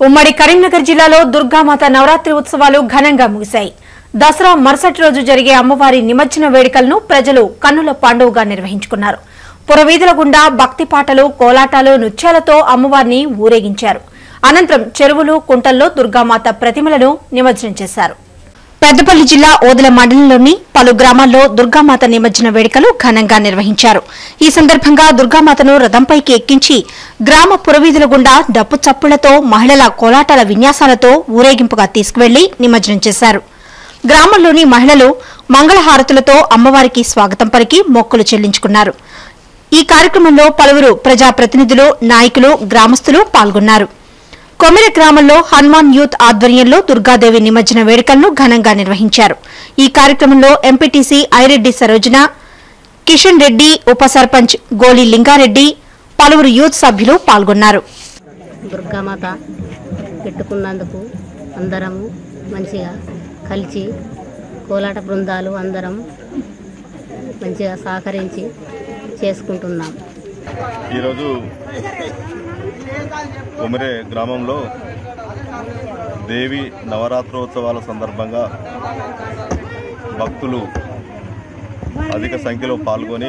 ఉమ్మడి కరీంనగర్ జిల్లాలో దుర్గామాత నవరాత్రి ఉత్సవాలు ఘనంగా ముగిశాయి దసరా మరుసటి రోజు జరిగే అమ్మవారి నిమజ్జన వేడుకలను ప్రజలు కన్నుల పండుగగా నిర్వహించుకున్నారు పురవీధుల గుండా భక్తి పాటలు కోలాటాలు నృత్యాలతో అమ్మవారిని ఊరేగించారు అనంతరం చెరువులు కుంటల్లో దుర్గామాత ప్రతిమలను నిమజ్జనం చేశారు పెద్దపల్లి జిల్లా ఓదెల మండలంలోని పలు గ్రామాల్లో దుర్గామాత నిమజ్జన వేడుకలు ఘనంగా నిర్వహించారు ఈ సందర్భంగా దుర్గామాతను రథంపైకి ఎక్కించి గ్రామ పురవీధుల గుండా డప్పు చప్పులతో మహిళల కోలాటాల విన్యాసాలతో ఊరేగింపుగా తీసుకువెళ్లి నిమజ్జనం చేశారు గ్రామంలోని మహిళలు మంగళహారతులతో అమ్మవారికి స్వాగతం పలికి మొక్కులు చెల్లించుకున్నారు ఈ కార్యక్రమంలో పలువురు ప్రజాప్రతినిధులు నాయకులు గ్రామస్తులు పాల్గొన్నారు కొమిర గ్రామంలో హనుమాన్ యూత్ ఆధ్వర్యంలో దుర్గాదేవి నిమజ్జన వేడుకలను ఘనంగా నిర్వహించారు ఈ కార్యక్రమంలో ఎంపీటీసీ ఐరెడ్డి సరోజన కిషన్ రెడ్డి ఉప సర్పంచ్ గోలి లింగారెడ్డి పలువురు యూత్ సభ్యులు పాల్గొన్నారు దుర్గామాత పెట్టుకున్నందుకు అందరము మంచిగా కలిసి కోలాట బృందాలు అందరం మంచిగా సహకరించి చేసుకుంటున్నాం ఈరోజు కొమిరే గ్రామంలో దేవి నవరాత్రోత్సవాల సందర్భంగా భక్తులు అధిక సంఖ్యలో పాల్గొని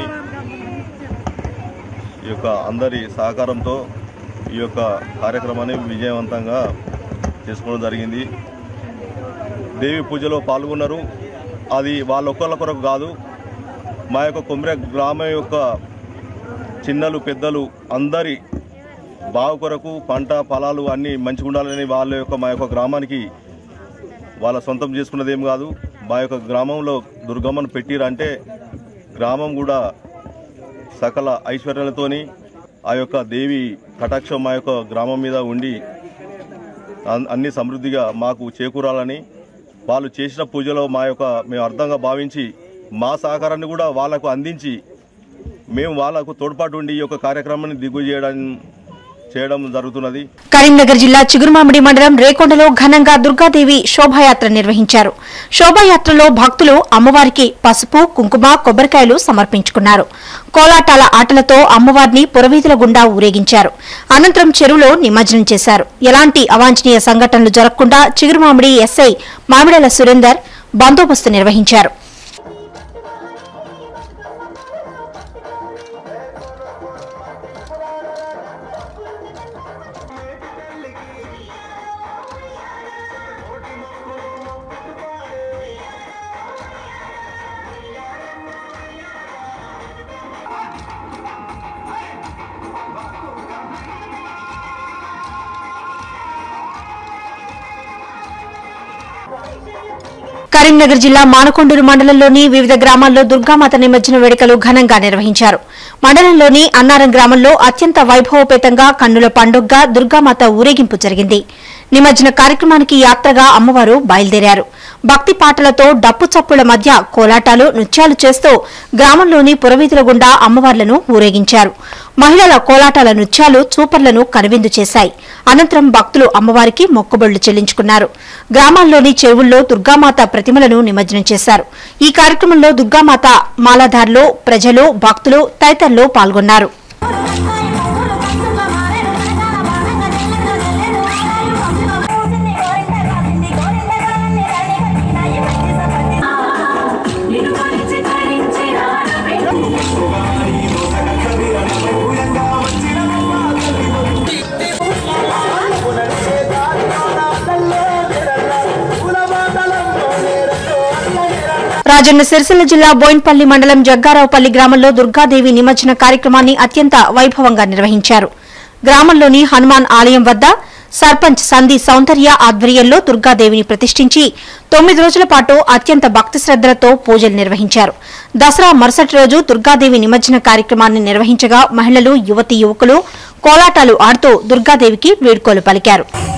ఈ యొక్క అందరి సహకారంతో ఈ యొక్క కార్యక్రమాన్ని విజయవంతంగా చేసుకోవడం జరిగింది దేవి పూజలో పాల్గొన్నారు అది వాళ్ళొక్కళ్ళ కొరకు కాదు మా యొక్క కొమిరే గ్రామం యొక్క చిన్నలు పెద్దలు అందరి బావు కొరకు పంట పొలాలు అన్నీ మంచిగా ఉండాలని వాళ్ళ యొక్క మా యొక్క గ్రామానికి వాళ్ళ సొంతం చేసుకున్నది ఏం కాదు మా యొక్క గ్రామంలో దుర్గమ్మను పెట్టిరంటే గ్రామం కూడా సకల ఐశ్వర్యాలతోని ఆ యొక్క దేవి కటాక్షం మా యొక్క గ్రామం మీద ఉండి అన్- అన్ని సమృద్ధిగా మాకు చేకూరాలని వాళ్ళు చేసిన పూజలో మా యొక్క మేము అర్థంగా భావించి మా సహకారాన్ని కూడా వాళ్ళకు అందించి మేము వాళ్ళకు తోడ్పాటు ఉండి ఈ యొక్క కార్యక్రమాన్ని దిగ్విజయడం చేయడం జరుగుతున్నది కరీంనగర్ జిల్లా చిగురుమామిడి మండలం రేకొండలో ఘనంగా దుర్గాదేవి శోభాయాత్ర నిర్వహించారు శోభాయాత్రలో భక్తులు అమ్మవారికి పసుపు కుంకుమ కొబ్బరికాయలు సమర్పించుకున్నారు కోలాటాల ఆటలతో అమ్మవారిని పురవీధుల గుండా ఊరేగించారు అనంతరం చెరువులో నిమజ్జనం చేశారు ఎలాంటి అవాంఛనీయ సంఘటనలు జరగకుండా చిగురుమామిడి ఎస్ఐ మామిడల సురేందర్ బందోబస్తు నిర్వహించారు కరీంనగర్ జిల్లా మానకొండూరు మండలంలోని వివిధ గ్రామాల్లో దుర్గామాత నిమజ్జన వేడుకలు ఘనంగా నిర్వహించారు మండలంలోని అన్నారం గ్రామంలో అత్యంత వైభవపేతంగా కన్నుల పండుగగా దుర్గామాత ఊరేగింపు జరిగింది నిమజ్జన కార్యక్రమానికి యాత్రగా అమ్మవారు బయలుదేరారు భక్తి పాటలతో డప్పు చప్పుల మధ్య కోలాటాలు నృత్యాలు చేస్తూ గ్రామంలోని పురవీధుల గుండా అమ్మవార్లను ఊరేగించారు మహిళల కోలాటాల నృత్యాలు చూపర్లను కనువిందు చేశాయి అనంతరం భక్తులు అమ్మవారికి మొక్కుబళ్లు చెల్లించుకున్నారు గ్రామాల్లోని చెరువుల్లో దుర్గామాత ప్రతిమలను నిమజ్జనం చేశారు ఈ కార్యక్రమంలో దుర్గామాత మాలాధారులు ప్రజలు భక్తులు తదితరులు పాల్గొన్నారు రాజన్న సిరిసిల్ల జిల్లా బోయిన్పల్లి మండలం జగ్గారావుపల్లి గ్రామంలో దుర్గాదేవి నిమజ్జన కార్యక్రమాన్ని అత్యంత వైభవంగా నిర్వహించారు గ్రామంలోని హనుమాన్ ఆలయం వద్ద సర్పంచ్ సంధి సౌందర్య ఆధ్వర్యంలో దుర్గాదేవిని ప్రతిష్ఠించి తొమ్మిది రోజుల పాటు అత్యంత భక్తి శ్రద్దలతో పూజలు నిర్వహించారు దసరా మరుసటి రోజు దుర్గాదేవి నిమజ్జన కార్యక్రమాన్ని నిర్వహించగా మహిళలు యువతీ యువకులు కోలాటాలు ఆడుతూ దుర్గాదేవికి వేడుకోలు పలికారు